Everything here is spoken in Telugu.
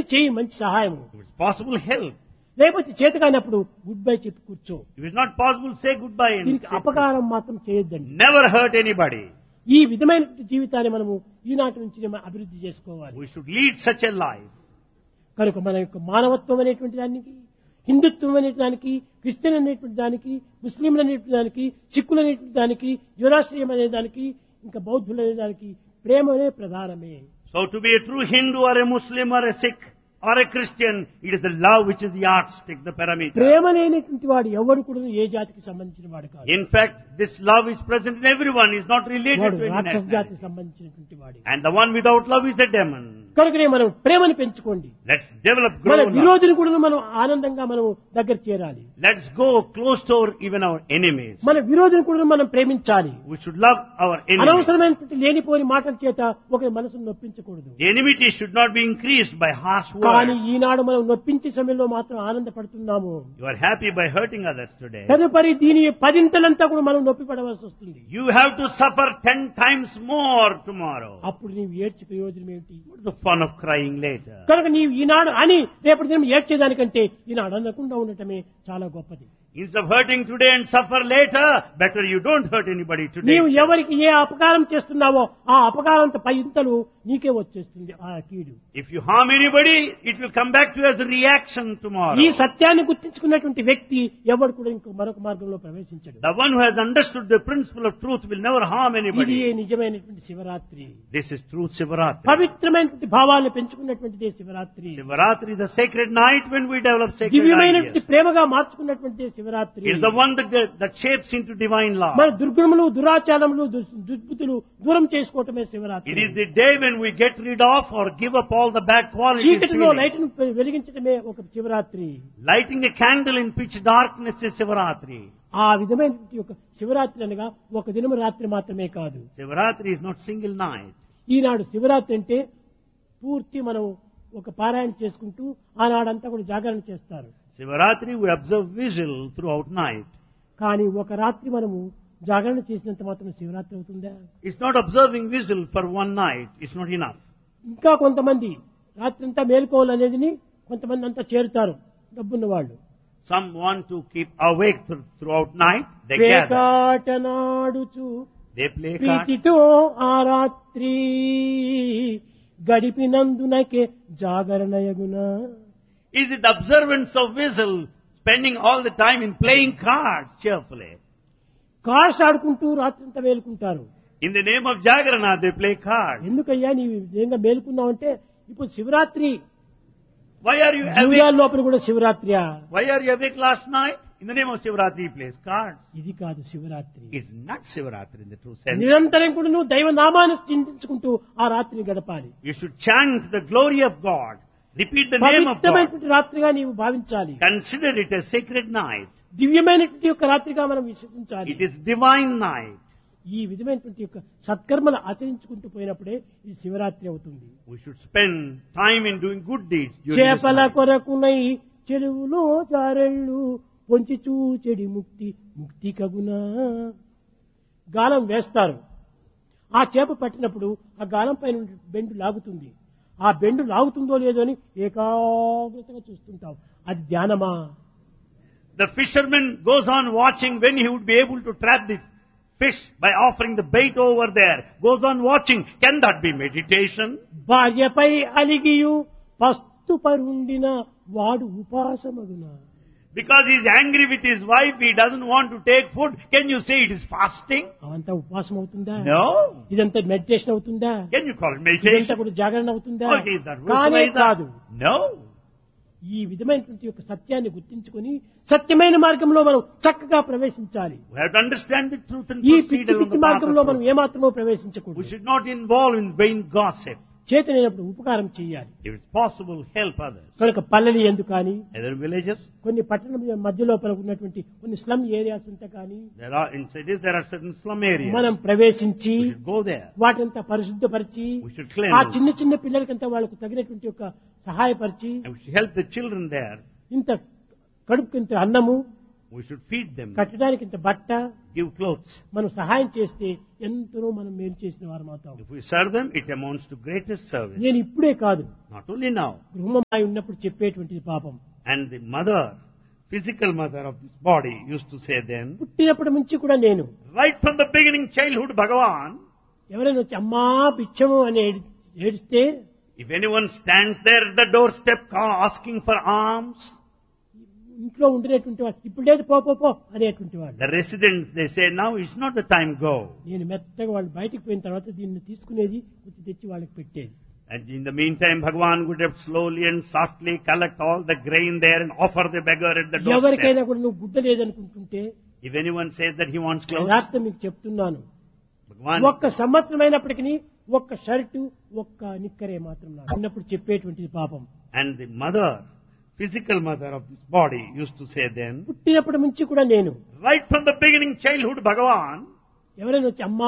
చేయి మంచి సహాయము If it's possible, help. లేకపోతే చేత కానప్పుడు గుడ్ బై చెప్పి కూర్చో If it's not possible, say goodbye and దీనికి sit. అపకారం మాత్రం చేయొద్దండి never hurt anybody. ఈ విధమైన జీవితాన్ని మనము ఈనాటి నుంచి మనం అభివృద్ధి చేసుకోవాలి We should lead such a life. కనుక మన యొక్క మానవత్వం అనేటువంటి దానికి హిందుత్వం అనే దానికి క్రిస్టియన్ అనేటువంటి దానికి ముస్లింలు అనేటువంటి దానికి సిక్కులు అనేటువంటి దానికి జురాశ్రయం అనే దానికి ఇంకా బౌద్ధులు అనే దానికి ప్రేమనే ప్రధానమే So to be a true Hindu or a Muslim or a Sikh or a Christian, it is the love which is the yardstick, the parameter. ప్రేమ లేనటువంటి వాడు ఎవడు కూడా ఏ జాతికి సంబంధించిన వాడు కాదు In fact, this love is present in everyone, is not related వాడు to any రాక్షస జాతికి nationality. సంబంధించినటువంటి వాడు And the one without love is a demon. కనుకనే మనం ప్రేమను పెంచుకోండి Let's develop, మన grow love. విరోధిని కూడా మనం ఆనందంగా మనం దగ్గర చేరాలి Let's go close to our, even our enemies. మన విరోధిని కూడా మనం ప్రేమించాలి We should love our enemies. అనవసరమైనటువంటి లేనిపోని మాటల చేత ఒకరి మనసును నొప్పించకూడదు The enmity should not be increased by harsh కానీ words. ఈనాడు మనం నొప్పించే సమయంలో మాత్రం ఆనందపడుతున్నాము You are happy by hurting others today. తదుపరి దీని పదింతలంతా కూడా మనం నొప్పి పడవలసి వస్తుంది You have to suffer ten times more tomorrow. అప్పుడు నీవు ఏడ్చి ప్రయోజనం ఏమిటి What's the fun of crying later? కనుక నీవు ఈనాడు అని రేపటి దినం ఏడ్చేదానికంటే ఈనాడు అనకుండా ఉండటమే చాలా గొప్పది Instead of hurting today and suffer later, better you don't hurt anybody today. నీవు ఎవరికి ఏ అపకారం చేస్తున్నావో ఆ అపకారంతో పైంతలు నీకే వచ్చేస్తుంది ఆ కీడు If you harm anybody, it will come back to you as a reaction tomorrow. ఈ సత్యాన్ని గుర్తించుకున్నటువంటి వ్యక్తి ఎవడు కూడా ఇంకో మరొక మార్గంలో ప్రవేశించడు The one who has understood the principle of truth will never harm ఇది anybody. నిజమైనటువంటి Shivaratri This is true Sivaratri. పవిత్రమైనటువంటి భావాలను పెంచుకున్నటువంటిదే Shivaratri Sivaratri is the sacred night when we develop sacred దివ్యమైనటువంటి ideas. ప్రేమగా మార్చుకున్నటువంటిదే Shivaratri It is the one that, that shapes into divine law. మన దుర్గుణములు దురాచారములు దు- దుర్బుద్ధులు దూరం చేసుకోవటమే It Shivaratri is the day when we get rid of or give up all the bad qualities. చీకటిలో feelings. లైట్ను వెలిగించడమే ఒక Shivaratri Lighting a candle in pitch darkness is Sivaratri. ఆ విధమైనటువంటి ఒక శివరాత్రి అనగా ఒక దినము రాత్రి మాత్రమే కాదు Sivaratri is not single night. ఈనాడు శివరాత్రి అంటే పూర్తి మనం ఒక పారాయణ చేసుకుంటూ ఆనాడంతా కూడా జాగరణ చేస్తారు Sivaratri we observe visual throughout night. కానీ ఒక రాత్రి మనము జాగరణ చేసినంత మాత్రం శివరాత్రి అవుతుందా It's not observing visual for one night. It's not enough. ఇంకా కొంతమంది రాత్రి అంతా మేలుకోవాలనేది కొంతమంది అంతా చేరుతారు డబ్బున్న వాళ్ళు Some want to keep awake th- throughout night. They gather. వేకాటనాడుచు They play cards. ప్రీతితో ఆ రాత్రి గడిపినందునకే జాగరణయగునా Is it the observance of visual, spending all the time in playing cards cheerfully? Cards ఆడుకుంటూ రాత్రంతా మేలుకుంటారు In the name of Jagarana, they play cards. ఎందుకయ్యా నీవు ఈ విధంగా మేలుకున్నావు అంటే ఇప్పుడు Shivaratri Why are you జూయాల awake? లోపల కూడా శివరాత్రియా Why are you awake last night? In the name of Shivaratri, he plays cards. ఇది కాదు Shivaratri It's not Shivaratri in the true sense. నిరంతరం కూడా నువ్వు దైవ నామాన్ని చింతించుకుంటూ ఆ రాత్రిని గడపాలి You should chant the glory of God. Repeat the name of God. పవిత్రమైనటువంటి రాత్రిగా నీవు భావించాలి Consider it a sacred night. దివ్యమైనటువంటి యొక్క రాత్రిగా మనం విశ్వసించాలి It is divine night. ఈ విధమైనటువంటి యొక్క సత్కర్మలు ఆచరించుకుంటూ పోయినప్పుడే ఇది శివరాత్రి అవుతుంది We should spend time in doing good deeds during this చేపల night. కొరకునై చెరువులో చారెళ్ళు పొంచి చూచెడి ముక్తి ముక్తి కగునా గాలం వేస్తారు ఆ చేప పట్టినప్పుడు ఆ గాలం పైన ఉండే బెండు లాగుతుంది ఆ బెండు లాగుతుందో లేదో అని ఏకాగ్రతగా చూస్తుంటాం అది ధ్యానమా The fisherman goes on watching when he would be able to trap the fish by offering the bait over there. Goes on watching. Can that be meditation? భార్యపై అలిగియు పస్తు పరుండిన వాడు ఉపాసమగునా Because he's angry with his wife, he doesn't want to take food. Can you say it is fasting? అవంతా ఉపవాసం అవుతుందా No. ఇదంతా మెడిటేషన్ అవుతుందా Can you call it ఇదంతా meditation? కూడా జాగరణ అవుతుందా Okay, is that కానే Rusamaida? కాదు No. ఈ విధమైనటువంటి యొక్క సత్యాన్ని గుర్తించుకొని సత్యమైన మార్గంలో మనం చక్కగా ప్రవేశించాలి We have to understand the truth and ఈ proceed పిచ్చి along పిచ్చి the path మార్గంలో of మనం truth. ఏమాత్రమో We ప్రవేశించకూడదు should not involve in vain gossip. చేతనైనప్పుడు ఉపకారం చేయాలి If it's possible, help others. కనుక పల్లెలు ఎందుకు కానీ Other villages, కొన్ని పట్టణం మధ్య లోపల ఉన్నటువంటి కొన్ని స్లమ్ ఏరియాస్ అంతా కానీ there are, in cities, there are certain slum areas. మనం ప్రవేశించి We should go there. వాటింతా పరిశుద్ధపరిచి We should ఆ cleanse. చిన్న చిన్న పిల్లలకంతా వాళ్ళకు తగినటువంటి యొక్క సహాయపరిచి And we should help the children there. ఇంత కడుపుకి ఇంత అన్నము We should feed them, కట్టడానికి ఇంత బట్ట give clothes. మనం సహాయం చేస్తే ఎంతనో మనం మేలు చేసిన వారం అవుతాం If we serve them, it amounts to greatest service. నేను ఇప్పుడే కాదు Not only now. గృహమాయి ఉన్నప్పుడు చెప్పేటువంటిది పాపం And the mother, physical mother of this body, used to say then, పుట్టినప్పటి నుంచి కూడా నేను right from the beginning, childhood, Bhagavan, ఎవరైనా వచ్చి అమ్మా బిచ్చము అని ఏడి- ఏడిస్తే if anyone stands there at the doorstep ca- asking for alms, ఇంట్లో ఉండినటువంటి వాడు ఇప్పుడు లేదు పో పో పో అనేటువంటి వాడు the residents, they say, now is not the time, go. నేను మెత్తగా వాళ్ళు బయటికి పోయిన తర్వాత దీన్ని తీసుకునేది వచ్చి తెచ్చి వాళ్ళకి పెట్టేది And in the meantime, Bhagavan would have slowly and softly collect all the grain there and offer the beggar at the ఎవరికైనా doorstep. కూడా నువ్వు గుడ్డ లేదనుకుంటుంటే If anyone says that he wants clothes, యథార్థం మీకు చెప్తున్నాను Bhagavan, ఒక్క సంవత్సరం అయినప్పటికీ ఒక్క షర్టు ఒక్క నిక్కరే మాత్రం నాకు ఉన్నప్పుడు చెప్పేటువంటిది పాపం and the mother, physical mother of this body, used to say then, పుట్టినప్పటి నుంచి కూడా నేను right from the beginning, childhood, Bhagavan, ఎవరైనా వచ్చి అమ్మా